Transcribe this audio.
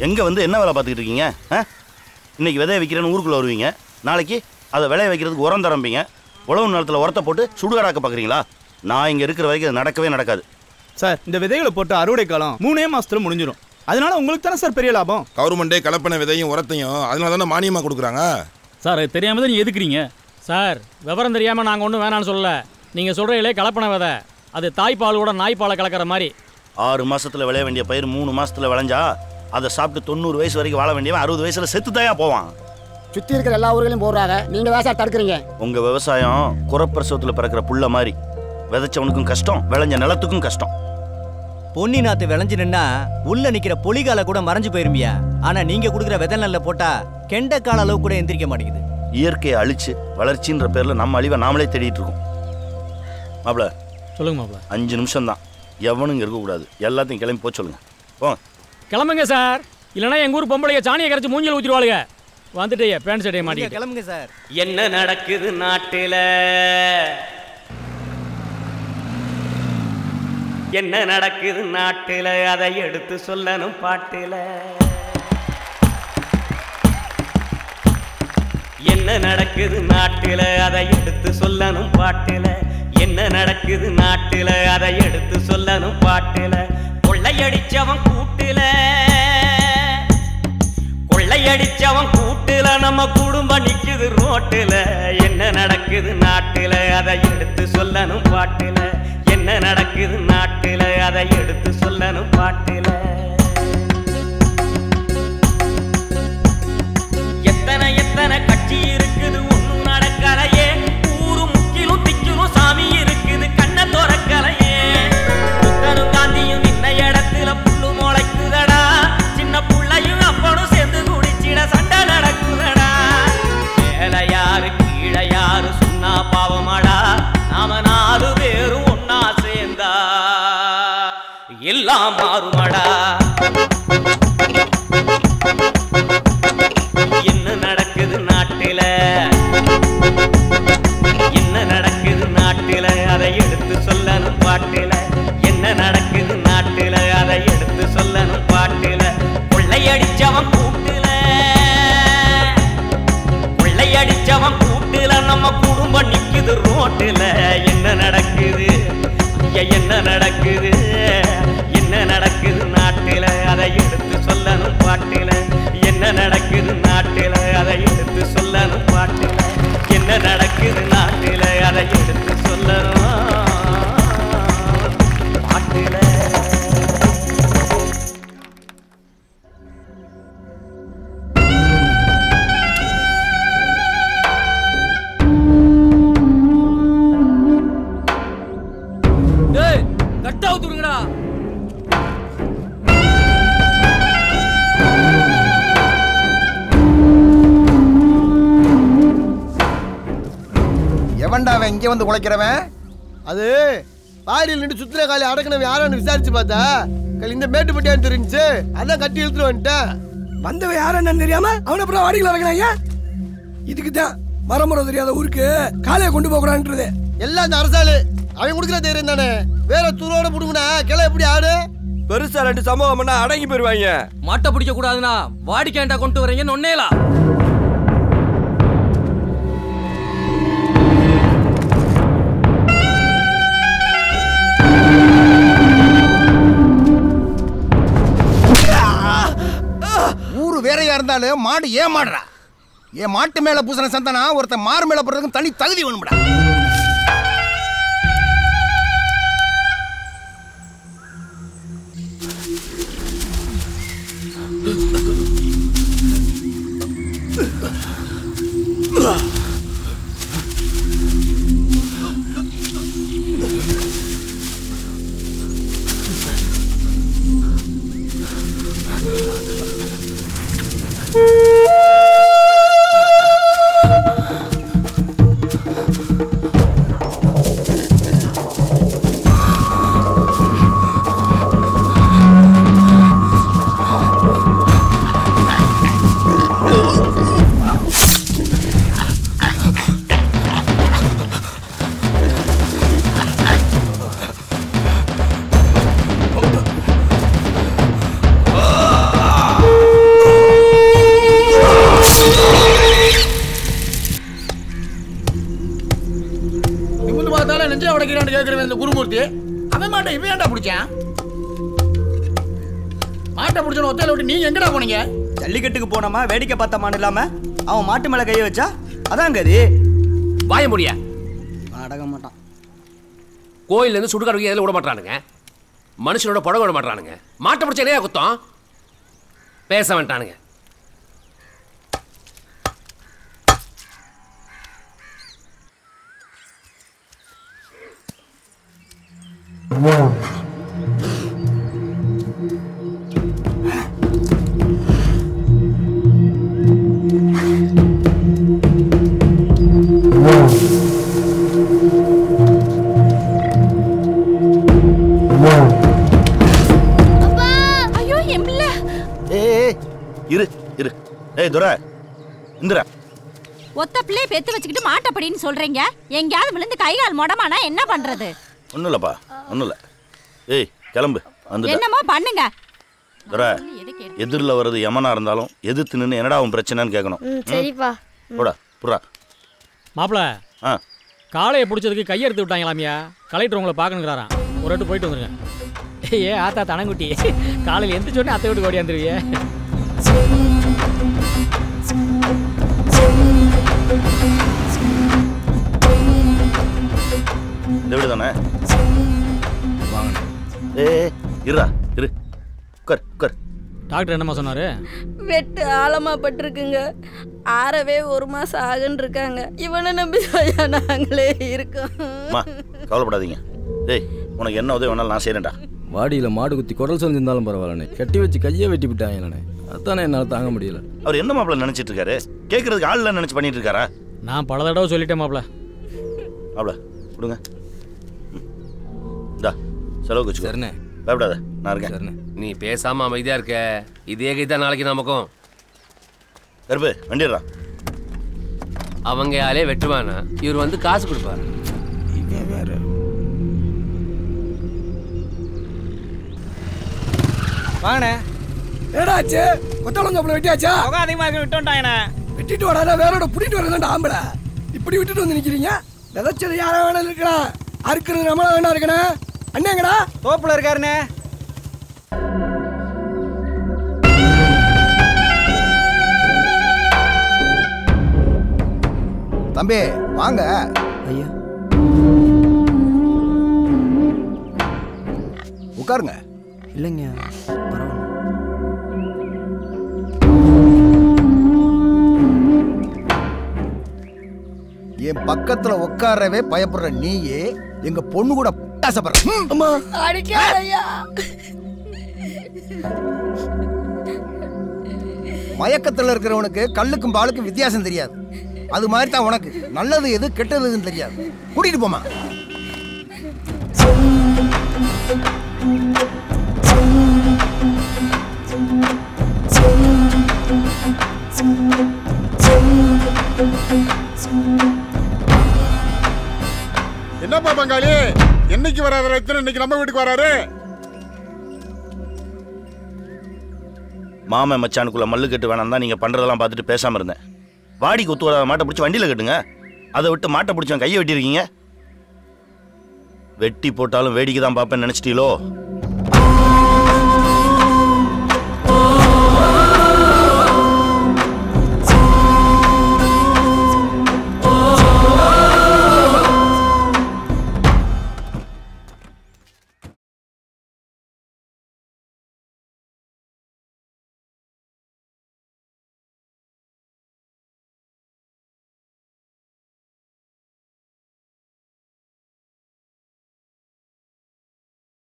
எங்கே வந்து என்ன வேலை பார்த்துக்கிட்டு இருக்கீங்க ஆ இன்னைக்கு விதைய வைக்கிறேன்னு ஊருக்குள்ளே வருவீங்க நாளைக்கு அதை விளைய வைக்கிறதுக்கு உரம் தரம்பீங்க உழவு நேரத்தில் உரத்தை போட்டு சுடுகாடாக்க பார்க்குறீங்களா நான் இங்கே இருக்கிற வரைக்கும் அது நடக்கவே நடக்காது சார் இந்த விதைகளை போட்டு அறுவடை காலம் மூணே மாசத்துல முடிஞ்சிடும் அதனால உங்களுக்கு தானே சார் பெரிய லாபம் கவர்மெண்டே கலப்பன விதையும் உரத்தையும் அதனால தானே மானியமாக கொடுக்குறாங்க சார் அது தெரியாம தான் நீ எதுக்குறீங்க சார் விவரம் தெரியாமல் நாங்கள் ஒன்றும் வேணாம்னு சொல்லல நீங்கள் சொல்கிறீங்களே கலப்பன விதை அது தாய்ப்பாலோட நாய்ப்பாலை கலக்கிற மாதிரி ஆறு மாசத்துல விளைய வேண்டிய பயிர் மூணு மாசத்துல விளைஞ்சா அதை சாப்பிட்டு தொண்ணூறு வயசு வரைக்கும் வாழ வேண்டியவன் அறுபது வயசுல செத்து தாயா போவான் சுத்தி இருக்கிற எல்லா ஊர்களையும் போடுறாங்க நீங்க விவசாயம் தடுக்கிறீங்க உங்க விவசாயம் குறப்பிரசவத்தில் பிறக்கிற புள்ள மாதிரி விதைச்சவனுக்கும் கஷ்டம் விளைஞ்ச நிலத்துக்கும் கஷ்டம் பொன்னி நாத்து விளைஞ்சு நின்னா உள்ள நிக்கிற பொலிகால கூட மறைஞ்சு போயிருமியா ஆனா நீங்க கொடுக்குற விதை நெல்ல போட்டா கெண்டைக்கால அளவு கூட எந்திரிக்க மாட்டேங்குது இயற்கையை அழிச்சு வளர்ச்சின்ற பேர்ல நம்ம அழிவை நாமளே தேடிட்டு இருக்கோம் மாப்ள சொல்லுங்க மாப்ள அஞ்சு நிமிஷம் தான் எவனும் இங்க இருக்கக்கூடாது எல்லாத்தையும் கிளம்பி போக சொல்லுங்க போங்க கிளம்புங்க சார் இல்லைன்னா எங்கள் ஊர் பொம்பளைங்க சாணியை கரைச்சி மூஞ்சில் ஊற்றிடுவாளுங்க வந்துட்டே பேண்ட் சட்டையை நீங்க மாட்டிக்கிட்டு கிளம்புங்க சார் என்ன நடக்குது நாட்டில என்ன நடக்குது நாட்டில அதை எடுத்து சொல்லணும் பாட்டில என்ன நடக்குது நாட்டில அதை எடுத்து சொல்லணும் பாட்டில என்ன நடக்குது நாட்டில அதை எடுத்து சொல்லணும் பாட்டில கொள்ளையடிச்சவன் கூட்டில கொள்ளையடிச்சவன் கூட்டுல நம்ம குடும்பம் நிக்குது ரோட்டுல என்ன நடக்குது நாட்டுல அதை எடுத்து சொல்லணும் பாட்டுல என்ன நடக்குது நாட்டுல அதை எடுத்து சொல்லணும் பாட்டுல எத்தனை எத்தனை கட்சி இருக்குது ஒண்ணும் நடக்கலையே ஊரு முக்கிலும் திக்கிலும் சாமி இருக்குது கண்ண திறக்கலையே புத்தனும் காந்தியும் நின்ன இடத்துல புல்லு முளைக்குதடா சின்ன புள்ளையும் அப்பனும் சேர்ந்து குடிச்சிட சண்டை நடக்குதடா மேல யாரு கீழே யாரு சொன்னா பாவமாடா நாம நாலு பேரும் ஒன்னா சேர்ந்தா எல்லாம் மாறுமாடா என்ன நடக்குது நாட்டில என்ன நடக்குது நாட்டில அதை எடுத்து சொல்லணும் பாட்டில என்ன நடக்குது நாட்டில அதை எடுத்து சொல்லணும் பாட்டில கொள்ளையடிச்சவன் கூட்டுல கொள்ளையடிச்சவன் கூட்டுல நம்ம குடும்பம் நிக்குது ரோட்டுல என்ன நடக்குது ஐயா, என்ன நடக்குது என்ன நடக்குது நாட்டில அதை எடுத்து சொல்லணும் பாட்டில என்ன நடக்குது நாட்டில அதை எடுத்து சொல்லணும் பாட்டில என்ன நடக்குது நாட்டில அதை எடுத்து சொல்லணும் பாட்டில டேய் கட்டா ஊத்துருங்கடா எவன்டா அவன் இங்கே வந்து உழைக்கிறவன் அது பாடியில் நின்று சுத்தின காலி அடக்கணும் யாரான்னு விசாரிச்சு பார்த்தா கல் இந்த மேட்டுப்பட்டியான்னு தெரிஞ்சுச்சு அதான் கட்டி இழுத்துட்டு வந்துட்டேன் வந்தவன் யார் என்னன்னு தெரியாம அவனை அப்புறம் வாடிக்கல வைக்கிறாங்க இதுக்கு தான் மரமுறை தெரியாத ஊருக்கு காலையை கொண்டு போக கூடாதுன்றது எல்லாம் இந்த அரசாளு அவன் கொடுக்குற தைரியம் தானே வேற துரோட புடுங்கினா கிளை எப்படி ஆடு பெருசா ரெண்டு சம்பவம் பண்ணா அடங்கி போயிருவாங்க மாட்டை பிடிக்க கூடாதுன்னா வாடிக்கையாண்டா கொண்டு வரீங்கன்னு ஒன்னேலா ஊரு வேறையா இருந்தாலும் மாடு ஏமாடுறா என் மாட்டு மேல பூசண சந்தனா ஒருத்தன் மாறு மேல போடுறதுக்கு தனி தகுதி வேணும்டா மாட்டை இவன் ஏன்டா பிடிச்சான் மாட்டை பிடிச்சன ஒத்தையில விட்டு நீங்க எங்கடா போனீங்க ஜல்லிக்கட்டுக்கு போனோமா வேடிக்கை பார்த்தமான்னு இல்லாம அவன் மாட்டு மேல கைய வச்சா அதான் கதி வாய முடியா அடக மாட்டான் கோயில்ல இருந்து சுடுகாடு எதில் விட மாட்டானுங்க மனுஷனோட புடவை விட மாட்டானுங்க மாட்டை பிடிச்ச என்னையா குத்தம் பேச வேண்டானுங்க ஐயோ என் பிள்ளை ஏய் இரு இரு ஏய் துரை இந்திரா ஒத்த பிள்ளைய பெத்து வச்சுக்கிட்டு மாட்டப்படின்னு சொல்றீங்க எங்கேயாவது விழுந்து கை கால் முடமானா என்ன பண்றது ஒன்றும் இல்லைப்பா ஒன்றும் இல்லை ஏய் கிளம்பு வந்துட்ட என்னமோ பண்ணுங்க துரை எதிரில் வர்றது யமனா இருந்தாலும் எதிர்த்து நின்று என்னடா உன் பிரச்சனைன்னு கேட்கணும் ம் சரிப்பா போடா புறா மாப்பிள ஆ காளையை பிடிச்சதுக்கு கையெடுத்து விட்டாங்களாமியா கலெக்டர் உங்களை பார்க்கணுங்கிறாராம் ஒரு வாட்டி போயிட்டு வந்துருங்க ஏ ஆத்தா தனங்குட்டி காலையில் எந்த சொன்னே அத்தை வீட்டுக்கு ஓடியாந்துருவியே இந்த வீடு தானே வாங்க ஏய் இருடா இரு உட்கார் உட்கார் டாக்டர் என்னம்மா சொன்னாரு வெட்டு ஆழமா பட்டிருக்குங்க ஆறவே ஒரு மாசம் ஆகுன்னு இருக்காங்க இவனை நம்பி தாயா நாங்களே இருக்கோம் அம்மா கவலைப்படாதீங்க டேய் உனக்கு என்ன உதவி வேணாலும் நான் செய்கிறேன்டா வாடியில் மாடு குத்தி குடல் சொல்லியிருந்தாலும் பரவாயில்லண்ணே கட்டி வச்சு கையை வெட்டி விட்டாங்கண்ணே அதானே என்னால் தாங்க முடியல அவர் என்ன மாப்பிள்ள நினைச்சிட்டு இருக்காரு கேட்கறதுக்கு ஆள் இல்லை நினைச்சு பண்ணிட்டு இருக்காரா நான் பல தடவை சொல்லிட்டேன் மாப்பிள மாப்பிள்ள கொடுங்க ம். இந்தா செலவுக்கு வச்சுக்கோ சரிண்ணே பயப்படாத நான் இருக்கேன் நீ பேசாம அமைதியா இருக்க இதே கைதான் நாளைக்கு நமக்கும் கருப்பு வண்டிடுறா அவங்க ஆளே வெட்டுவானா இவர் வந்து காசு கொடுப்பாரு வேற வாங்கண்ணே ஏடாச்சு கொத்தளங்க வெட்டியாச்சா அதிகமாக இருக்கு விட்டோன்ட்டாங்கண்ணே வெட்டிட்டு வராத வேறோட புடிட்டு வரதான் ஆம்பளை இப்படி விட்டுட்டு வந்து நிக்கிறீங்க விதைச்சது யாரா வேணாலும் இருக்கலாம் அறுக்கிறது நம்மள வேணா இருக்கணே அண்ணேங்கடா தோப்புல இருக்காருண்ணே தம்பி வாங்க ஐயா உட்காருங்க இல்லைங்க என் பக்கத்துல உட்காரவே பயப்படுற நீயே எங்க பொண்ணு கூட ஆசைப்படுற அம்மா அடிக்காதையா மயக்கத்துல இருக்கிறவனுக்கு கல்லுக்கும் பாலுக்கும் வித்தியாசம் தெரியாது அது மாதிரி தான் உனக்கு நல்லது எது கெட்டது எதுன்னு தெரியாது கூட்டிட்டு போமா என்னப்பா பங்காளி என்னைக்கு வராத ரத்தனம் இன்னைக்கு நம்ம வீட்டுக்கு வராரு மாமன் மச்சானுக்குள்ள மல்லு கட்டு வேணாம் தான் நீங்கள் பண்ணுறதெல்லாம் பார்த்துட்டு பேசாமல் இருந்தேன் வாடிக்கு ஒத்து வராத மாட்டை பிடிச்சி வண்டியில் கட்டுங்க அதை விட்டு மாட்டை பிடிச்சவன் கையை வெட்டியிருக்கீங்க வெட்டி போட்டாலும் வேடிக்கை தான் பார்ப்பேன்னு நினச்சிட்டீங்களோ